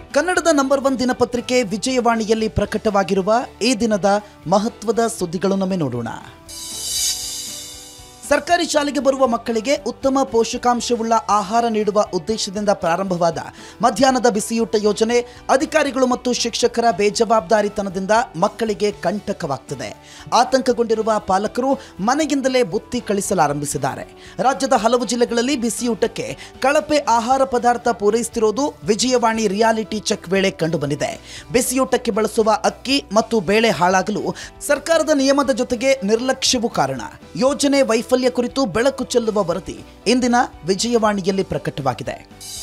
ಕನ್ನಡದ number one ದಿನಪತ್ರಿಕೆ ವಿಜಯವಾಣಿಯಲ್ಲಿ ಪ್ರಕಟವಾಗಿರುವ ಈ ದಿನದ ಮಹತ್ವದ ಸುದ್ದಿಗಳನ್ನೊಮ್ಮೆ ನೋಡೋಣ ಸರ್ಕಾರಿ ಶಾಲೆಗೆ ಬರುವ ಮಕ್ಕಳಿಗೆ ಉತ್ತಮ ಪೋಷಕಾಂಶವುಳ್ಳ ಆಹಾರ ನೀಡುವ ಉದ್ದೇಶದಿಂದ ಪ್ರಾರಂಭವಾದ ಮಧ್ಯಾಹ್ನದ ಬಿಸಿಯೂಟ ಯೋಜನೆ ಅಧಿಕಾರಿಗಳು ಮತ್ತು ಶಿಕ್ಷಕರ ಬೇಜವಾಬ್ದಾರಿತನದಿಂದ ಮಕ್ಕಳಿಗೆ ಕಂಟಕವಾಗ್ತದೆ ಆತಂಕಗೊಂಡಿರುವ ಪಾಲಕರು ಮನೆಯಿಂದಲೇ ಬುತ್ತಿ ಕಳಿಸಲಾರಂಭಿಸಿದ್ದಾರೆ ರಾಜ್ಯದ ಹಲವು ಜಿಲ್ಲೆಗಳಲ್ಲಿ ಬಿಸಿಯೂಟಕ್ಕೆ ಕಳಪೆ ಆಹಾರ ಪದಾರ್ಥ ಪೂರೈಸುತ್ತಿರುವುದು ವಿಜಯವಾಣಿ ರಿಯಾಲಿಟಿ ಚೆಕ್ ವೇಳೆ ಕಂಡುಬಂದಿದೆ ಬಿಸಿಯೂಟಕ್ಕೆ ಬಳಸುವ ಅಕ್ಕಿ ಮತ್ತು ಬೇಳೆ ಹಾಳಾಗಲು ಸರ್ಕಾರದ ನಿಯಮದ ಜೊತೆಗೆ ನಿರ್ಲಕ್ಷ್ಯವೂ ಕಾರಣ ಯೋಜನೆ ವೈಫಲ್ಯ ಕುರಿತು ಬೆಳಕು ಚೆಲ್ಲುವ ವರದಿ ಇಂದಿನ ವಿಜಯವಾಣಿಯಲ್ಲಿ ಪ್ರಕಟವಾಗಿದೆ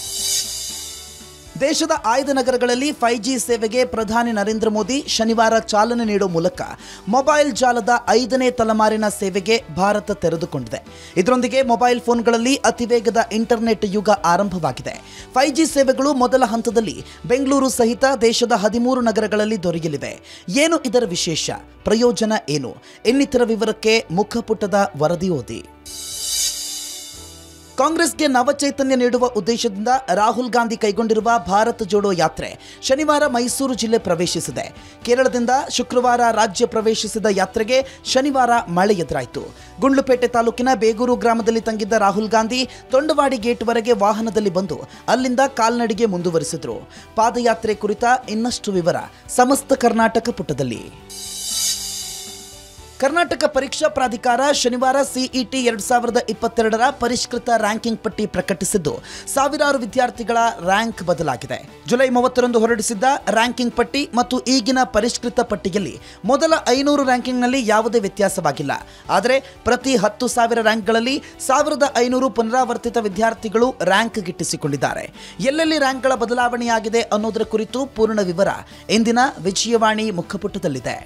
ದೇಶದ ಆಯ್ದ ನಗರಗಳಲ್ಲಿ ಫೈವ್ ಜಿ ಸೇವೆಗೆ ಪ್ರಧಾನಿ ನರೇಂದ್ರ ಮೋದಿ ಶನಿವಾರ ಚಾಲನೆ ನೀಡುವ ಮೂಲಕ ಮೊಬೈಲ್ ಜಾಲದ ಐದನೇ ತಲೆಮಾರಿನ ಸೇವೆಗೆ ಭಾರತ ತೆರೆದುಕೊಂಡಿದೆ ಇದರೊಂದಿಗೆ ಮೊಬೈಲ್ ಫೋನ್ಗಳಲ್ಲಿ ಅತಿವೇಗದ ಇಂಟರ್ನೆಟ್ ಯುಗ ಆರಂಭವಾಗಿದೆ ಫೈವ್ ಜಿ ಸೇವೆಗಳು ಮೊದಲ ಹಂತದಲ್ಲಿ ಬೆಂಗಳೂರು ಸಹಿತ ದೇಶದ ಹದಿಮೂರು ನಗರಗಳಲ್ಲಿ ದೊರೆಯಲಿವೆ ಏನು ಇದರ ವಿಶೇಷ ಪ್ರಯೋಜನ ಏನು ಇನ್ನಿತರ ವಿವರಕ್ಕೆ ಮುಖಪುಟದ ವರದಿ ಓದಿ ಕಾಂಗ್ರೆಸ್ಗೆ ನವಚೈತನ್ಯ ನೀಡುವ ಉದ್ದೇಶದಿಂದ ರಾಹುಲ್ ಗಾಂಧಿ ಕೈಗೊಂಡಿರುವ ಭಾರತ್ ಜೋಡೋ ಯಾತ್ರೆ ಶನಿವಾರ ಮೈಸೂರು ಜಿಲ್ಲೆ ಪ್ರವೇಶಿಸಿದೆ ಕೇರಳದಿಂದ ಶುಕ್ರವಾರ ರಾಜ್ಯ ಪ್ರವೇಶಿಸಿದ ಯಾತ್ರೆಗೆ ಶನಿವಾರ ಮಳೆ ಎದುರಾಯಿತು ಗುಂಡ್ಲುಪೇಟೆ ತಾಲೂಕಿನ ಬೇಗೂರು ಗ್ರಾಮದಲ್ಲಿ ತಂಗಿದ್ದ ರಾಹುಲ್ ಗಾಂಧಿ ತೊಂಡವಾಡಿ ಗೇಟ್ವರೆಗೆ ವಾಹನದಲ್ಲಿ ಬಂದು ಅಲ್ಲಿಂದ ಕಾಲ್ನಡಿಗೆ ಮುಂದುವರಿಸಿದ್ರು ಪಾದಯಾತ್ರೆ ಕುರಿತ ಇನ್ನಷ್ಟು ವಿವರ ಸಮಸ್ತ ಕರ್ನಾಟಕ ಪುಟದಲ್ಲಿ ಕರ್ನಾಟಕ ಪರೀಕ್ಷಾ ಪ್ರಾಧಿಕಾರ ಶನಿವಾರ ಸಿಇಟಿ ಎರಡ್ ಸಾವಿರದ ಇಪ್ಪತ್ತೆರಡರ ಪರಿಷ್ಕೃತ ರ್ಯಾಂಕಿಂಗ್ ಪಟ್ಟಿ ಪ್ರಕಟಿಸಿದ್ದು ಸಾವಿರಾರು ವಿದ್ಯಾರ್ಥಿಗಳ ರ್ಯಾಂಕ್ ಬದಲಾಗಿದೆ ಜುಲೈ ಮೂವತ್ತರಂದು ಹೊರಡಿಸಿದ್ದ ರ್ಯಾಂಕಿಂಗ್ ಪಟ್ಟಿ ಮತ್ತು ಈಗಿನ ಪರಿಷ್ಕೃತ ಪಟ್ಟಿಯಲ್ಲಿ ಮೊದಲ ಐನೂರು ರ್ಯಾಂಕಿಂಗ್ನಲ್ಲಿ ಯಾವುದೇ ವ್ಯತ್ಯಾಸವಾಗಿಲ್ಲ ಆದರೆ ಪ್ರತಿ ಹತ್ತು ಸಾವಿರ ರ್ಯಾಂಕ್ಗಳಲ್ಲಿ ಸಾವಿರದ ಐನೂರು ಪುನರಾವರ್ತಿತ ವಿದ್ಯಾರ್ಥಿಗಳು ರ್ಯಾಂಕ್ ಗಿಟ್ಟಿಸಿಕೊಂಡಿದ್ದಾರೆ ಎಲ್ಲೆಲ್ಲಿ ರ್ಯಾಂಕ್ಗಳ ಬದಲಾವಣೆಯಾಗಿದೆ ಅನ್ನೋದರ ಕುರಿತು ಪೂರ್ಣ ವಿವರ ಇಂದಿನ ವಿಜಯವಾಣಿ ಮುಖಪುಟದಲ್ಲಿದೆ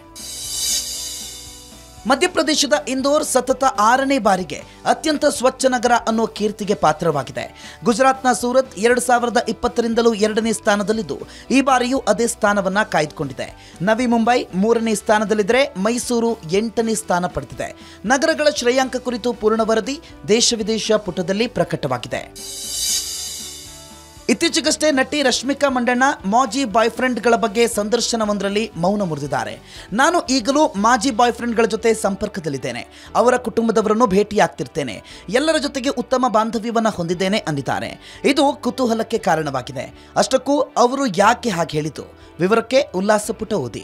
ಮಧ್ಯಪ್ರದೇಶದ ಇಂದೋರ್ ಸತತ ಆರನೇ ಬಾರಿಗೆ ಅತ್ಯಂತ ಸ್ವಚ್ಛ ನಗರ ಅನ್ನೋ ಕೀರ್ತಿಗೆ ಪಾತ್ರವಾಗಿದೆ ಗುಜರಾತ್ನ ಸೂರತ್ ಎರಡು ಸಾವಿರದ ಇಪ್ಪತ್ತರಿಂದಲೂ ಎರಡನೇ ಸ್ಥಾನದಲ್ಲಿದ್ದು ಈ ಬಾರಿಯೂ ಅದೇ ಸ್ಥಾನವನ್ನ ಕಾಯ್ದುಕೊಂಡಿದೆ ನವಿ ಮುಂಬೈ ಮೂರನೇ ಸ್ಥಾನದಲ್ಲಿದ್ದರೆ ಮೈಸೂರು ಎಂಟನೇ ಸ್ಥಾನ ಪಡೆದಿದೆ ನಗರಗಳ ಶ್ರೇಯಾಂಕ ಕುರಿತು ಪೂರ್ಣ ವರದಿ ದೇಶ ವಿದೇಶ ಪುಟದಲ್ಲಿ ಪ್ರಕಟವಾಗಿದೆ ಇತ್ತೀಚೆಗಷ್ಟೇ ನಟಿ ರಶ್ಮಿಕಾ ಮಂಡಣ್ಣ ಮಾಜಿ ಬಾಯ್ ಫ್ರೆಂಡ್ಗಳ ಬಗ್ಗೆ ಸಂದರ್ಶನವೊಂದರಲ್ಲಿ ಮೌನ ಮುರಿದಿದ್ದಾರೆ ನಾನು ಈಗಲೂ ಮಾಜಿ ಬಾಯ್ ಫ್ರೆಂಡ್ಗಳ ಜೊತೆ ಸಂಪರ್ಕದಲ್ಲಿದ್ದೇನೆ ಅವರ ಕುಟುಂಬದವರನ್ನು ಭೇಟಿಯಾಗ್ತಿರ್ತೇನೆ ಎಲ್ಲರ ಜೊತೆಗೆ ಉತ್ತಮ ಬಾಂಧವ್ಯವನ್ನು ಹೊಂದಿದ್ದೇನೆ ಅಂದಿದ್ದಾರೆ ಇದು ಕುತೂಹಲಕ್ಕೆ ಕಾರಣವಾಗಿದೆ ಅಷ್ಟಕ್ಕೂ ಅವರು ಯಾಕೆ ಹಾಗೆ ಹೇಳಿತು ವಿವರಕ್ಕೆ ಉಲ್ಲಾಸ ಪುಟ ಓದಿ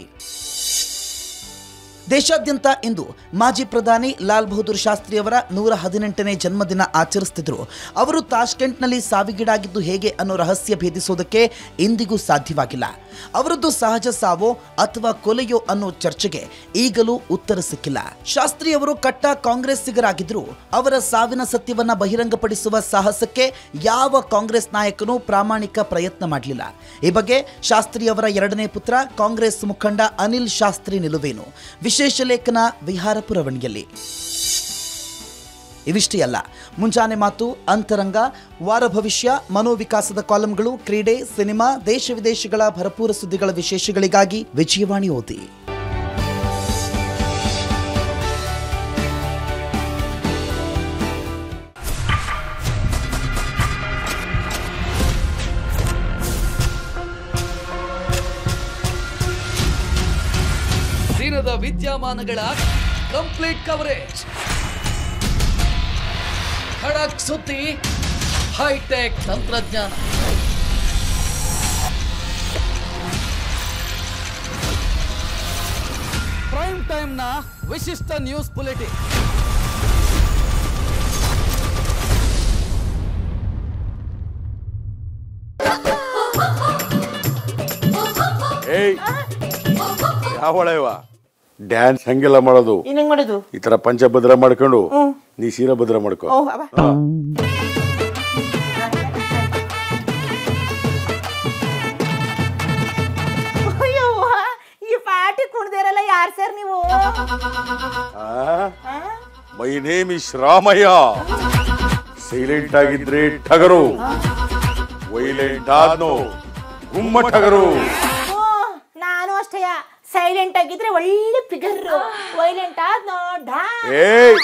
ದೇಶಾದ್ಯಂತ ಇಂದು ಮಾಜಿ ಪ್ರಧಾನಿ ಲಾಲ್ ಬಹದ್ದೂರ್ ಶಾಸ್ತ್ರಿ ಅವರ ನೂರ ಹದಿನೆಂಟನೇ ಜನ್ಮದಿನ ಆಚರಿಸುತ್ತಿದ್ರು ಅವರು ತಾಷ್ಕೆಂಟ್ನಲ್ಲಿ ಸಾವಿಗೀಡಾಗಿದ್ದು ಹೇಗೆ ಅನ್ನೋ ರಹಸ್ಯ ಭೇದಿಸೋದಕ್ಕೆ ಇಂದಿಗೂ ಸಾಧ್ಯವಾಗಿಲ್ಲ ಅವರದ್ದು ಸಹಜ ಸಾವೋ ಅಥವಾ ಕೊಲೆಯೋ ಅನ್ನೋ ಚರ್ಚೆಗೆ ಈಗಲೂ ಉತ್ತರ ಸಿಕ್ಕಿಲ್ಲ ಶಾಸ್ತ್ರಿ ಅವರು ಕಟ್ಟ ಕಾಂಗ್ರೆಸ್ಸಿಗರಾಗಿದ್ರು ಅವರ ಸಾವಿನ ಸತ್ಯವನ್ನ ಬಹಿರಂಗಪಡಿಸುವ ಸಾಹಸಕ್ಕೆ ಯಾವ ಕಾಂಗ್ರೆಸ್ ನಾಯಕನೂ ಪ್ರಾಮಾಣಿಕ ಪ್ರಯತ್ನ ಮಾಡಲಿಲ್ಲ ಈ ಬಗ್ಗೆ ಶಾಸ್ತ್ರಿ ಅವರ ಎರಡನೇ ಪುತ್ರ ಕಾಂಗ್ರೆಸ್ ಮುಖಂಡ ಅನಿಲ್ ಶಾಸ್ತ್ರಿ ನಿಲುವೇನು ವಿಶೇಷ ಲೇಖನ ವಿಹಾರ ಪುರವಣಿಯಲ್ಲಿ ಇವಿಷ್ಟೇ ಅಲ್ಲ ಮುಂಜಾನೆ ಮಾತು ಅಂತರಂಗ ವಾರ ಭವಿಷ್ಯ ಮನೋವಿಕಾಸದ ಕಾಲಂಗಳು ಕ್ರೀಡೆ ಸಿನಿಮಾ ದೇಶ ವಿದೇಶಗಳ ಭರಪೂರ ಸುದ್ದಿಗಳ ವಿಶೇಷಗಳಿಗಾಗಿ ವಿಜಯವಾಣಿ ಓದಿ ದಿನದ ವಿದ್ಯಮಾನಗಳ ಕಂಪ್ಲೀಟ್ ಕವರೇಜ್ ಖಡಕ್ ಸುದ್ದಿ ಹೈಟೆಕ್ ತಂತ್ರಜ್ಞಾನ ಪ್ರೈಮ್ ಟೈಮ್ ನ ವಿಶಿಷ್ಟ ನ್ಯೂಸ್ ಬುಲೆಟಿನ್ ಏಯ್ ಯಾವಳ ಇವ ಡ್ಯಾನ್ಸ್ ಹಂಗೆಲ್ಲ ಮಾಡೋದು ಇನ್ ಹೆಂಗ್ ಮಾಡೋದು ಈ ತರ ಪಂಚಭದ್ರ ಮಾಡ್ಕೊಂಡು ನೀ ಸೀರಾ ಭದ್ರ ಮಾಡ್ಕೊ ಓ ಅವ ಅಯ್ಯವ್ವ, ಈ ಪಾಟಿ ಕುಣ್ದಿರಲ್ಲ ಯಾರ್ ಸರ್ ನೀವು my name is Ramaiah silent ಆಗಿದ್ರೆ ಟಗರು ವೈಲೆಂಟ್ ಆದ್ನೋ ಗುಮ್ಮ ಟಗರು ಓ, ನಾನು ಅಷ್ಟೇಯ ಸೈಲೆಂಟ್ ಆಗಿದ್ರೆ ಒಳ್ಳೆ ಫಿಗರ್ ವೈಲೆಂಟ್ ಆದ್ ನೋಡ ಏಯ್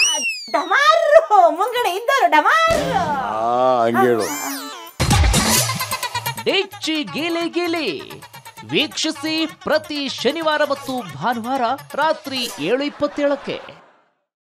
ಡಮಾರು ಮುಂಗಡೆ ಇದ್ದರು ಡಮಾರು ಹಾ ಹಂಗೇಳು ಡಿಚ್ಚಿ ಗೀಲಿ ಗೀಲಿ ವೀಕ್ಷಿಸಿ ಪ್ರತಿ ಶನಿವಾರ ಮತ್ತು ಭಾನುವಾರ ರಾತ್ರಿ ಏಳು ಇಪ್ಪತ್ತೇಳಕ್ಕೆ